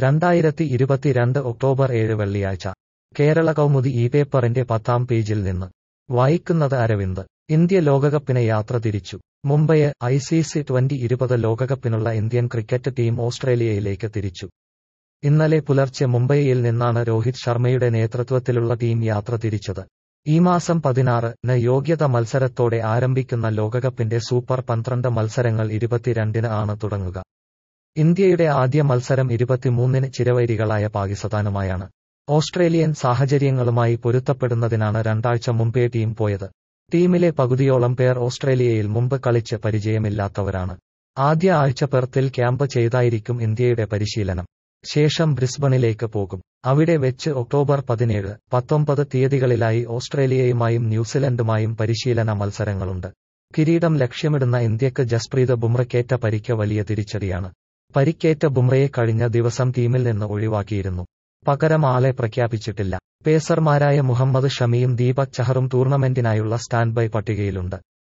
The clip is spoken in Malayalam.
രണ്ടായിരത്തി ഇരുപത്തിരണ്ട് ഒക്ടോബർ ഏഴ് വെള്ളിയാഴ്ച കേരള കൗമുദി ഈ പേപ്പറിന്റെ പത്താം പേജിൽ നിന്ന് വായിക്കുന്നത് അരവിന്ദ് ഇന്ത്യ ലോകകപ്പിന് യാത്ര തിരിച്ചു Mumbai I C C twenty ഇരുപത് ലോകകപ്പിനുള്ള ഇന്ത്യൻ ക്രിക്കറ്റ് ടീം ഓസ്ട്രേലിയയിലേക്ക് തിരിച്ചു ഇന്നലെ പുലർച്ചെ മുംബൈയിൽ നിന്നാണ് രോഹിത് ശർമ്മയുടെ നേതൃത്വത്തിലുള്ള ടീം യാത്ര തിരിച്ചത് ഈ മാസം പതിനാറിന് യോഗ്യത മത്സരത്തോടെ ആരംഭിക്കുന്ന ലോകകപ്പിന്റെ സൂപ്പർ പന്ത്രണ്ട് മത്സരങ്ങൾ ഇരുപത്തിരണ്ടിന് ആണ് തുടങ്ങുക ഇന്ത്യയുടെ ആദ്യ മത്സരം ഇരുപത്തിമൂന്നിന് ചിരവൈരികളായ പാകിസ്ഥാനുമായാണ് ഓസ്ട്രേലിയൻ സാഹചര്യങ്ങളുമായി പൊരുത്തപ്പെടുന്നതിനാണ് രണ്ടാഴ്ച മുമ്പേ ടീം പോയത് ടീമിലെ പകുതിയോളം പേർ ഓസ്ട്രേലിയയിൽ മുമ്പ് കളിച്ച് പരിചയമില്ലാത്തവരാണ് ആദ്യ ആഴ്ച പെർത്തിൽ ക്യാമ്പ് ചെയ്തായിരിക്കും ഇന്ത്യയുടെ പരിശീലനം ശേഷം ബ്രിസ്ബണിലേക്ക് പോകും അവിടെ വെച്ച് ഒക്ടോബർ പതിനേഴ് പത്തൊമ്പത് തീയതികളിലായി ഓസ്ട്രേലിയയുമായും ന്യൂസിലൻഡുമായും പരിശീലന മത്സരങ്ങളുണ്ട് കിരീടം ലക്ഷ്യമിടുന്ന ഇന്ത്യക്ക് ജസ്പ്രീത് ബുംറയ്ക്കേറ്റ പരിക്ക് വലിയ തിരിച്ചടിയാണ് പരിക്കേറ്റ ബുംറയെ കഴിഞ്ഞ ദിവസം ടീമിൽ നിന്ന് ഒഴിവാക്കിയിരുന്നു പകരം ആളെ പ്രഖ്യാപിച്ചിട്ടില്ല പേസർമാരായ മുഹമ്മദ് ഷമിയും ദീപക് ചഹറും ടൂർണമെന്റിനായുള്ള സ്റ്റാൻഡ് ബൈ പട്ടികയിലുണ്ട്